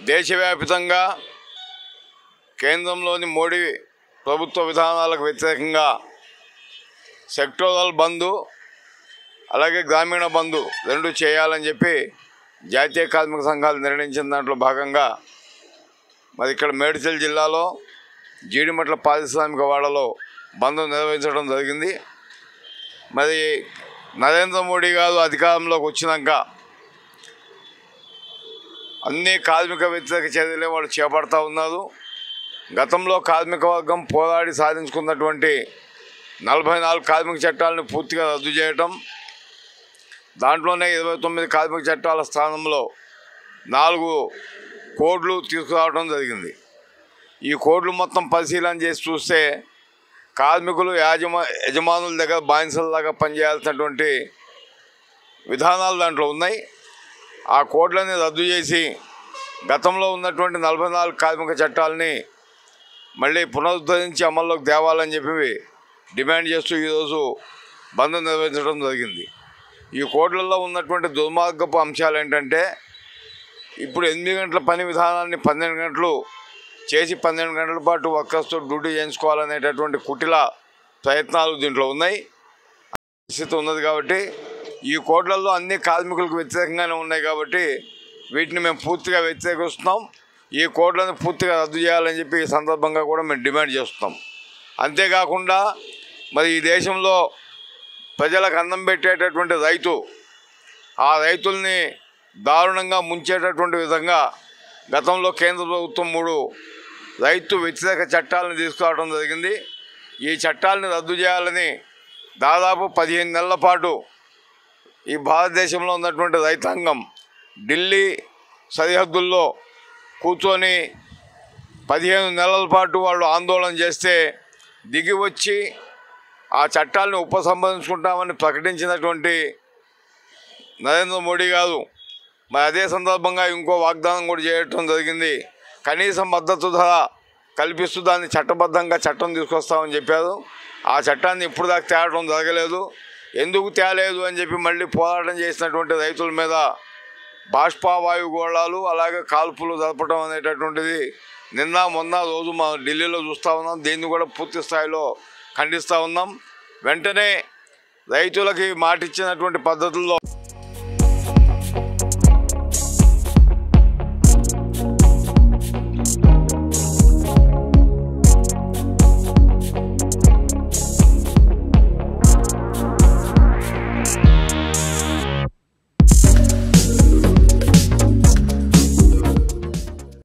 దేశవ్యాప్తంగా కేంద్రంలోని మోడీ ప్రభుత్వ విధానాలకు వ్యతిరేకంగా సెక్టోరల్ బంధు అలాగే గ్రామీణ బంధు రెండు చేయాలని చెప్పి జాతీయ కార్మిక సంఘాలు నిర్ణయించిన దాంట్లో భాగంగా మరి ఇక్కడ మేడ్చల్ జిల్లాలో జీడిమట్ల పారిశ్రామిక వాడలో బంధు నిర్వహించడం జరిగింది మరి నరేంద్ర మోడీ గారు అధికారంలోకి వచ్చినాక అన్ని కార్మిక వ్యతిరేక చర్యలే వాళ్ళు చేపడతా ఉన్నారు గతంలో కార్మిక వర్గం పోరాడి సాధించుకున్నటువంటి నలభై నాలుగు కార్మిక చట్టాలను పూర్తిగా రద్దు చేయటం దాంట్లోనే ఇరవై తొమ్మిది కార్మిక చట్టాల స్థానంలో నాలుగు కోడ్లు తీసుకురావడం జరిగింది ఈ కోడ్లు మొత్తం పరిశీలన చేసి చూస్తే కార్మికులు యాజమా యజమానుల దగ్గర బానిసలలాగా పనిచేయాల్సినటువంటి విధానాలు దాంట్లో ఉన్నాయి ఆ కోడ్లని రద్దు చేసి గతంలో ఉన్నటువంటి నలభై నాలుగు కార్మిక చట్టాలని మళ్ళీ పునరుద్ధరించి అమల్లోకి తేవాలని చెప్పి డిమాండ్ చేస్తూ ఈరోజు బంద్ నిర్వహించడం జరిగింది ఈ కోడ్లలో ఉన్నటువంటి దుర్మార్గపు అంశాలు ఏంటంటే ఇప్పుడు ఎనిమిది గంటల పని విధానాన్ని పన్నెండు గంటలు చేసి పన్నెండు గంటల పాటు వర్కర్స్తో డ్యూటీ చేయించుకోవాలనేటటువంటి కుటిల ప్రయత్నాలు దీంట్లో ఉన్నాయి పరిస్థితి ఉన్నది కాబట్టి ఈ కోడ్లలో అన్ని కార్మికులకు వ్యతిరేకంగానే ఉన్నాయి కాబట్టి వీటిని మేము పూర్తిగా వ్యతిరేకిస్తున్నాం ఈ కోడ్లను పూర్తిగా రద్దు చేయాలని చెప్పి ఈ సందర్భంగా కూడా మేము డిమాండ్ చేస్తున్నాం అంతేకాకుండా మరి ఈ దేశంలో ప్రజలకు అన్నం పెట్టేటటువంటి రైతు ఆ రైతుల్ని దారుణంగా ముంచేటటువంటి విధంగా గతంలో కేంద్ర ప్రభుత్వం మూడు రైతు వ్యతిరేక చట్టాలను తీసుకురావడం జరిగింది ఈ చట్టాలను రద్దు చేయాలని దాదాపు పదిహేను నెలల పాటు ఈ భారతదేశంలో ఉన్నటువంటి రైతాంగం ఢిల్లీ సరిహద్దుల్లో కూర్చొని పదిహేను నెలల పాటు వాళ్ళు ఆందోళన చేస్తే దిగి వచ్చి ఆ చట్టాలను ఉపసంహరించుకుంటామని ప్రకటించినటువంటి నరేంద్ర మోడీ గారు మరి అదే సందర్భంగా ఇంకో వాగ్దానం కూడా చేయటం జరిగింది కనీస మద్దతు ధర కల్పిస్తూ దాన్ని చట్టబద్ధంగా చట్టం తీసుకొస్తామని చెప్పారు ఆ చట్టాన్ని ఇప్పుడు దాకా తేవడం జరగలేదు ఎందుకు తేలేదు అని చెప్పి మళ్ళీ పోరాటం చేసినటువంటి రైతుల మీద బాష్పవాయు గోళాలు అలాగే కాల్పులు జరపడం అనేటటువంటిది నిన్న మొన్న రోజు మా ఢిల్లీలో చూస్తూ ఉన్నాం దీన్ని కూడా పూర్తి స్థాయిలో ఖండిస్తూ ఉన్నాం వెంటనే రైతులకి మాటిచ్చినటువంటి పద్ధతుల్లో